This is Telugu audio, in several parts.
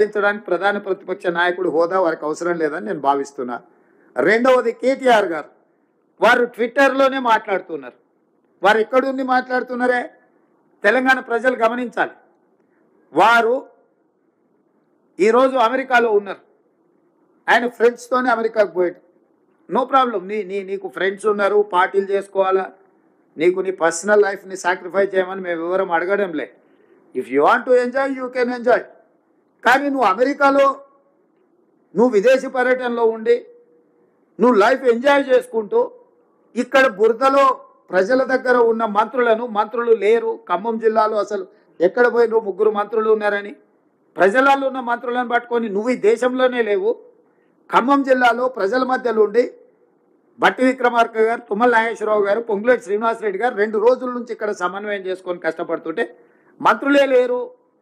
ప్రకటించడానికి ప్రధాన ప్రతిపక్ష నాయకుడు హోదా వారికి అవసరం లేదని నేను భావిస్తున్నా రెండవది కేటీఆర్ గారు వారు ట్విట్టర్లోనే మాట్లాడుతున్నారు వారు ఎక్కడుండి మాట్లాడుతున్నారే తెలంగాణ ప్రజలు గమనించాలి వారు ఈరోజు అమెరికాలో ఉన్నారు ఆయన ఫ్రెండ్స్తోనే అమెరికాకు పోయాడు నో ప్రాబ్లం నీ నీ నీకు ఫ్రెండ్స్ ఉన్నారు పార్టీలు చేసుకోవాలా నీకు నీ పర్సనల్ లైఫ్ని సాక్రిఫైస్ చేయమని మేము వివరం అడగడం లే if you want to enjoy you can enjoy కానీ నువ్వు అమెరికాలో నువ్వు విదేశీ పర్యటనలో ఉండి నువ్వు లైఫ్ ఎంజాయ్ చేసుకుంటూ ఇక్కడ బురదలో ప్రజల దగ్గర ఉన్న మంత్రులను మంత్రులు లేరు ఖమ్మం జిల్లాలో అసలు ఎక్కడ పోయినరు ముగ్గురు మంత్రులు ఉన్నారని ప్రజలలో ఉన్న మంత్రులను పట్టుకొని నువ్వు ఈ దేశంలోనే లేవు ఖమ్మం జిల్లాలో ప్రజల మధ్యలో ఉండి బట్టి విక్రమార్క గారు తుమ్మల నాగేశ్వరరావు గారు పొంగులేటి శ్రీనివాసరెడ్డి గారు రెండు రోజుల నుంచి ఇక్కడ సమన్వయం చేసుకొని కష్టపడుతుంటే మంత్రులే లేరు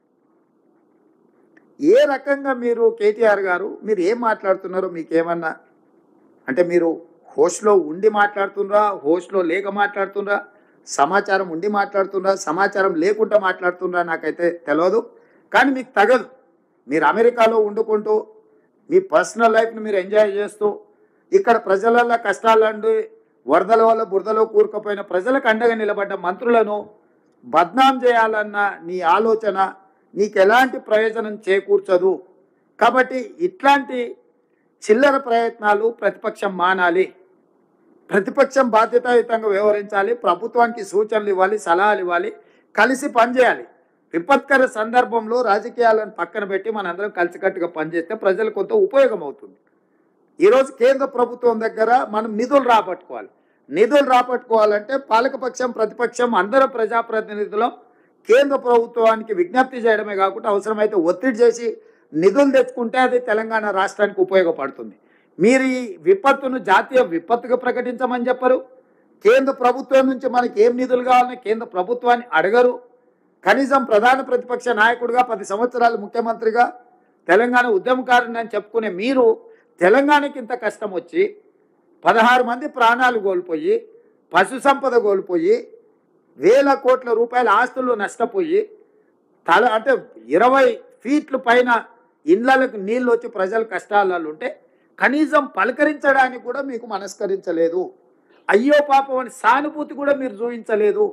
ఏ రకంగా మీరు కేటీఆర్ గారు మీరు ఏం మాట్లాడుతున్నారో మీకేమన్నా అంటే మీరు హోస్ట్లో ఉండి మాట్లాడుతుండ్రా హోస్ట్లో లేక మాట్లాడుతుండ్రా సమాచారం ఉండి మాట్లాడుతుండ్రా సమాచారం లేకుండా మాట్లాడుతుండ్రా నాకైతే తెలియదు కానీ మీకు తగదు మీరు అమెరికాలో వండుకుంటూ మీ పర్సనల్ లైఫ్ని మీరు ఎంజాయ్ చేస్తూ ఇక్కడ ప్రజల కష్టాలండి వరదల వల్ల బురదలో కూరుకుపోయిన ప్రజలకు అండగా నిలబడ్డ మంత్రులను బద్నాం చేయాలన్న నీ ఆలోచన నీకు ఎలాంటి ప్రయోజనం చేకూర్చదు కాబట్టి ఇట్లాంటి చిల్లర ప్రయత్నాలు ప్రతిపక్షం మానాలి ప్రతిపక్షం బాధ్యతాయుతంగా వ్యవహరించాలి ప్రభుత్వానికి సూచనలు ఇవ్వాలి సలహాలు ఇవ్వాలి కలిసి పనిచేయాలి విపత్కర సందర్భంలో రాజకీయాలను పక్కన పెట్టి మనందరం కలిసికట్టుగా పనిచేస్తే ప్రజలకు కొంత ఉపయోగం అవుతుంది ఈరోజు కేంద్ర ప్రభుత్వం దగ్గర మనం నిధులు రాబట్టుకోవాలి నిధులు రాబట్టుకోవాలంటే పాలకపక్షం ప్రతిపక్షం అందరం ప్రజాప్రతినిధులం కేంద్ర ప్రభుత్వానికి విజ్ఞప్తి చేయడమే కాకుండా అవసరమైతే ఒత్తిడి చేసి నిధులు తెచ్చుకుంటే అది తెలంగాణ రాష్ట్రానికి ఉపయోగపడుతుంది మీరు ఈ విపత్తును జాతీయ విపత్తుగా ప్రకటించమని చెప్పరు కేంద్ర ప్రభుత్వం నుంచి మనకి ఏం నిధులు కావాలని కేంద్ర ప్రభుత్వాన్ని అడగరు కనీసం ప్రధాన ప్రతిపక్ష నాయకుడిగా పది సంవత్సరాలు ముఖ్యమంత్రిగా తెలంగాణ ఉద్యమకారుని అని చెప్పుకునే మీరు తెలంగాణకి ఇంత కష్టం వచ్చి పదహారు మంది ప్రాణాలు కోల్పోయి పశు సంపద కోల్పోయి వేల కోట్ల రూపాయల ఆస్తులు నష్టపోయి తల అంటే ఇరవై ఫీట్ల పైన ఇళ్లకు నీళ్ళు వచ్చి ప్రజలు కష్టాలలో ఉంటే కనీసం పలకరించడానికి కూడా మీకు మనస్కరించలేదు అయ్యో పాపం అని సానుభూతి కూడా మీరు చూపించలేదు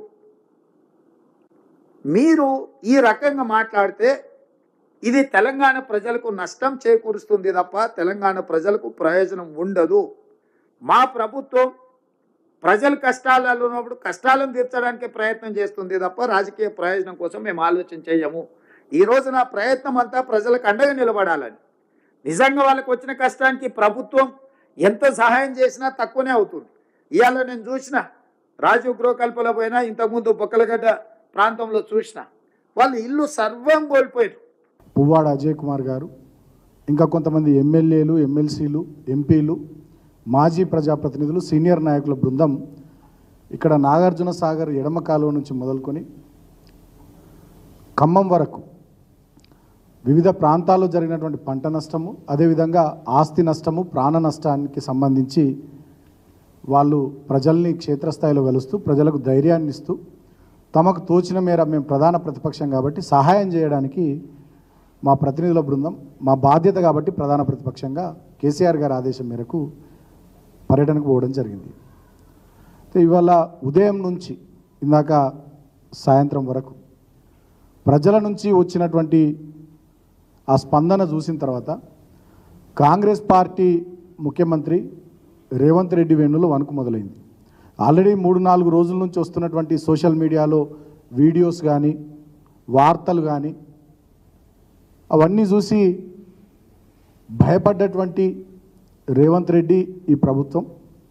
మీరు ఈ రకంగా మాట్లాడితే ఇది తెలంగాణ ప్రజలకు నష్టం చేకూరుస్తుంది తప్ప తెలంగాణ ప్రజలకు ప్రయోజనం ఉండదు మా ప్రభుత్వం ప్రజల కష్టాలలో ఉన్నప్పుడు కష్టాలను తీర్చడానికి ప్రయత్నం చేస్తుంది తప్ప రాజకీయ ప్రయోజనం కోసం మేము ఆలోచన చేయము ఈ రోజు నా ప్రయత్నం అంతా ప్రజలకు అండగా నిలబడాలని నిజంగా వాళ్ళకి వచ్చిన కష్టానికి ప్రభుత్వం ఎంత సహాయం చేసినా తక్కువనే అవుతుంది ఇవాళ నేను చూసిన రాజీవ్ గృహకల్పలో పోయినా ఇంతకుముందు బొక్కలగడ్డ ప్రాంతంలో చూసిన వాళ్ళు ఇల్లు సర్వం కోల్పోయారు పువ్వాడ అజయ్ కుమార్ గారు ఇంకా కొంతమంది ఎమ్మెల్యేలు ఎమ్మెల్సీలు ఎంపీలు మాజీ ప్రజాప్రతినిధులు సీనియర్ నాయకుల బృందం ఇక్కడ నాగార్జున సాగర్ ఎడమ కాలువ నుంచి మొదలుకొని ఖమ్మం వరకు వివిధ ప్రాంతాల్లో జరిగినటువంటి పంట నష్టము అదేవిధంగా ఆస్తి నష్టము ప్రాణ నష్టానికి సంబంధించి వాళ్ళు ప్రజల్ని క్షేత్రస్థాయిలో కలుస్తూ ప్రజలకు ధైర్యాన్ని ఇస్తూ తమకు తోచిన మేర మేము ప్రధాన ప్రతిపక్షం కాబట్టి సహాయం చేయడానికి మా ప్రతినిధుల బృందం మా బాధ్యత కాబట్టి ప్రధాన ప్రతిపక్షంగా కేసీఆర్ గారి ఆదేశం మేరకు పర్యటనకు పోవడం జరిగింది అయితే ఇవాళ ఉదయం నుంచి ఇందాక సాయంత్రం వరకు ప్రజల నుంచి వచ్చినటువంటి ఆ స్పందన చూసిన తర్వాత కాంగ్రెస్ పార్టీ ముఖ్యమంత్రి రేవంత్ రెడ్డి వేణులో వణుకు మొదలైంది ఆల్రెడీ మూడు నాలుగు రోజుల నుంచి వస్తున్నటువంటి సోషల్ మీడియాలో వీడియోస్ కానీ వార్తలు కానీ అవన్నీ చూసి భయపడ్డటువంటి రేవంత్ రెడ్డి ఈ ప్రభుత్వం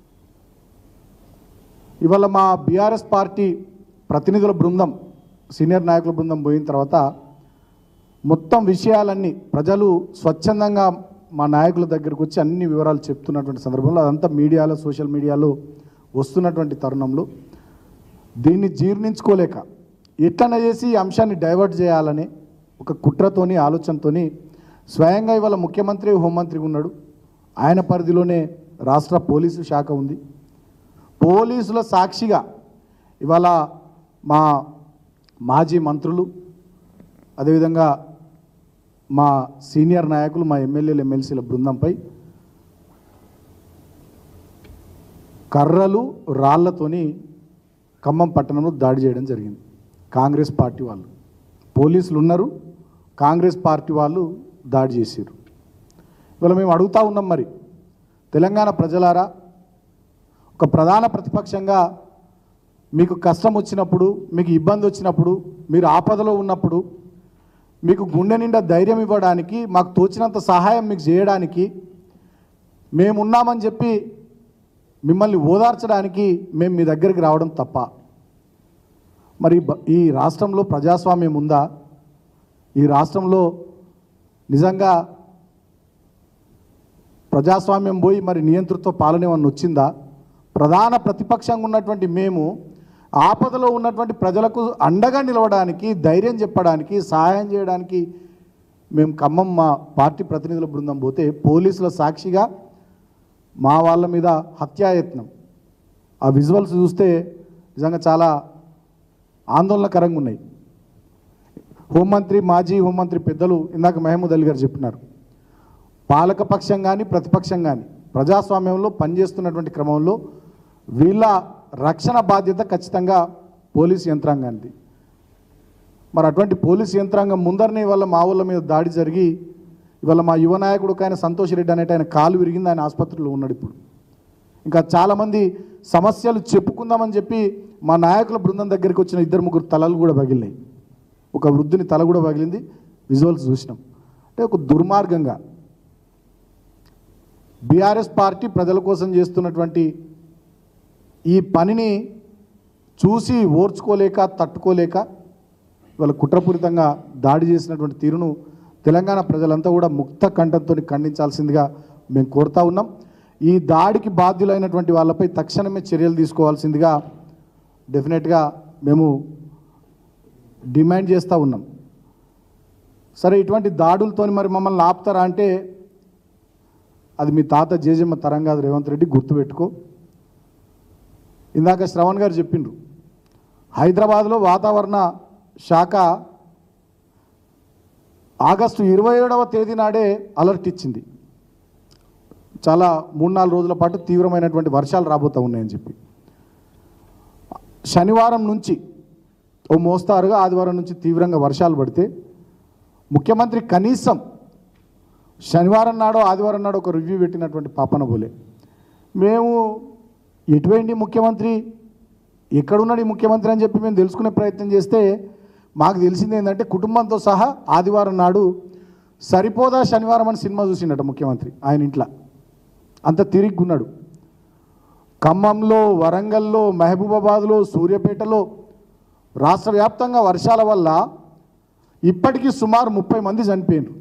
ఇవాళ మా బీఆర్ఎస్ పార్టీ ప్రతినిధుల బృందం సీనియర్ నాయకుల బృందం పోయిన తర్వాత మొత్తం విషయాలన్నీ ప్రజలు స్వచ్ఛందంగా మా నాయకుల దగ్గరకు వచ్చి అన్ని వివరాలు చెప్తున్నటువంటి సందర్భంలో అదంతా మీడియాలో సోషల్ మీడియాలో వస్తున్నటువంటి తరుణంలో దీన్ని జీర్ణించుకోలేక ఎట్లన చేసి ఈ అంశాన్ని డైవర్ట్ చేయాలని ఒక కుట్రతోని ఆలోచనతోని స్వయంగా ఇవాళ ముఖ్యమంత్రి హోంమంత్రి ఉన్నాడు ఆయన పరిధిలోనే రాష్ట్ర పోలీసు శాఖ ఉంది పోలీసుల సాక్షిగా ఇవాళ మా మాజీ మంత్రులు అదేవిధంగా మా సీనియర్ నాయకులు మా ఎమ్మెల్యేలు ఎమ్మెల్సీల బృందంపై కర్రలు రాళ్లతోని ఖమ్మం పట్టణంలో దాడి చేయడం జరిగింది కాంగ్రెస్ పార్టీ వాళ్ళు పోలీసులు ఉన్నారు కాంగ్రెస్ పార్టీ వాళ్ళు దాడి చేశారు ఇవాళ మేము అడుగుతా ఉన్నాం మరి తెలంగాణ ప్రజలారా ఒక ప్రధాన ప్రతిపక్షంగా మీకు కష్టం వచ్చినప్పుడు మీకు ఇబ్బంది వచ్చినప్పుడు మీరు ఆపదలో ఉన్నప్పుడు మీకు గుండె నిండా ధైర్యం ఇవ్వడానికి మాకు తోచినంత సహాయం మీకు చేయడానికి మేమున్నామని చెప్పి మిమ్మల్ని ఓదార్చడానికి మేము మీ దగ్గరికి రావడం తప్ప మరి బ- ఈ రాష్ట్రంలో ప్రజాస్వామ్యం ఉందా ఈ రాష్ట్రంలో నిజంగా ప్రజాస్వామ్యం పోయి మరి నియంతృత్వ పాలన ఏమన్నా వచ్చిందా ప్రధాన ప్రతిపక్షంగా ఉన్నటువంటి మేము ఆపదలో ఉన్నటువంటి ప్రజలకు అండగా నిలవడానికి ధైర్యం చెప్పడానికి సహాయం చేయడానికి మేము ఖమ్మం మా పార్టీ ప్రతినిధుల బృందం పోతే పోలీసుల సాక్షిగా మా వాళ్ళ మీద హత్యాయత్నం ఆ విజువల్స్ చూస్తే నిజంగా చాలా ఆందోళనకరంగా ఉన్నాయి హోంమంత్రి మాజీ హోంమంత్రి పెద్దలు ఇందాక మహమూద్ అలీ గారు చెప్పినారు పాలకపక్షం కానీ ప్రతిపక్షం కానీ ప్రజాస్వామ్యంలో పనిచేస్తున్నటువంటి క్రమంలో వీళ్ళ రక్షణ బాధ్యత ఖచ్చితంగా పోలీస్ యంత్రాంగానికి మరి అటువంటి పోలీస్ యంత్రాంగం ముందరనే ఇవాళ మా ఊళ్ళ మీద దాడి జరిగి ఇవాళ మా యువ నాయకుడు ఒక ఆయన సంతోష్ రెడ్డి అనేట ఆయన కాలు విరిగింది ఆయన ఆసుపత్రిలో ఉన్నాడు ఇప్పుడు ఇంకా చాలామంది సమస్యలు చెప్పుకుందామని చెప్పి మా నాయకుల బృందం దగ్గరికి వచ్చిన ఇద్దరు ముగ్గురు తలలు కూడా పగిలినాయి ఒక వృద్ధుని తల కూడా పగిలింది విజువల్స్ చూసినాం అంటే ఒక దుర్మార్గంగా బీఆర్ఎస్ పార్టీ ప్రజల కోసం చేస్తున్నటువంటి ఈ పనిని చూసి ఓర్చుకోలేక తట్టుకోలేక ఇవాళ కుట్రపూరితంగా దాడి చేసినటువంటి తీరును తెలంగాణ ప్రజలంతా కూడా ముక్త కంఠంతో ఖండించాల్సిందిగా మేము కోరుతా ఉన్నాం ఈ దాడికి బాధ్యులైనటువంటి వాళ్ళపై తక్షణమే చర్యలు తీసుకోవాల్సిందిగా డెఫినెట్గా మేము డిమాండ్ చేస్తూ ఉన్నాం సరే ఇటువంటి దాడులతోని మరి మమ్మల్ని ఆపుతారా అంటే అది మీ తాత జేజమ్మ తరం కాదు రేవంత్ రెడ్డి గుర్తుపెట్టుకో ఇందాక శ్రవణ్ గారు చెప్పిండ్రు హైదరాబాద్లో వాతావరణ శాఖ ఆగస్టు ఇరవై ఏడవ తేదీ నాడే అలర్ట్ ఇచ్చింది చాలా మూడు నాలుగు రోజుల పాటు తీవ్రమైనటువంటి వర్షాలు రాబోతూ ఉన్నాయని చెప్పి శనివారం నుంచి ఓ మోస్తారుగా ఆదివారం నుంచి తీవ్రంగా వర్షాలు పడితే ముఖ్యమంత్రి కనీసం శనివారం నాడో ఆదివారం నాడో ఒక రివ్యూ పెట్టినటువంటి పాపన బోలే మేము ఎటువంటి ముఖ్యమంత్రి ఎక్కడున్నాడు ఈ ముఖ్యమంత్రి అని చెప్పి మేము తెలుసుకునే ప్రయత్నం చేస్తే మాకు తెలిసింది ఏంటంటే కుటుంబంతో సహా ఆదివారం నాడు సరిపోదా శనివారం అని సినిమా చూసిండట ముఖ్యమంత్రి ఆయన ఇంట్లో అంత తిరిగ్గున్నాడు ఖమ్మంలో వరంగల్లో మహబూబాబాద్లో సూర్యాపేటలో రాష్ట్ర వ్యాప్తంగా వర్షాల వల్ల ఇప్పటికీ సుమారు ముప్పై మంది చనిపోయినారు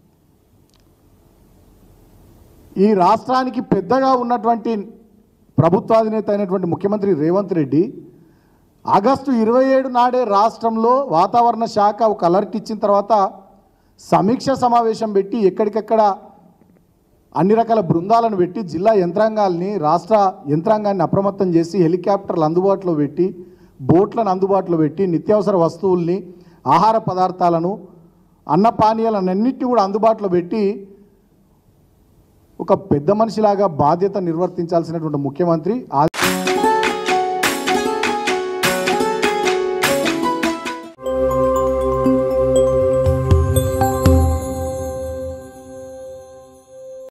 ఈ రాష్ట్రానికి పెద్దగా ఉన్నటువంటి ప్రభుత్వాధినేత అయినటువంటి ముఖ్యమంత్రి రేవంత్ రెడ్డి ఆగస్టు ఇరవై ఏడు నాడే రాష్ట్రంలో వాతావరణ శాఖ ఒక అలర్ట్ ఇచ్చిన తర్వాత సమీక్ష సమావేశం పెట్టి ఎక్కడికక్కడ అన్ని రకాల బృందాలను పెట్టి జిల్లా యంత్రాంగాల్ని రాష్ట్ర యంత్రాంగాన్ని అప్రమత్తం చేసి హెలికాప్టర్లు అందుబాటులో పెట్టి బోట్లను అందుబాటులో పెట్టి నిత్యావసర వస్తువుల్ని ఆహార పదార్థాలను అన్న పానీయాలన్నింటినీ కూడా అందుబాటులో పెట్టి ఒక పెద్ద మనిషిలాగా బాధ్యత నిర్వర్తించాల్సినటువంటి ముఖ్యమంత్రి ఆ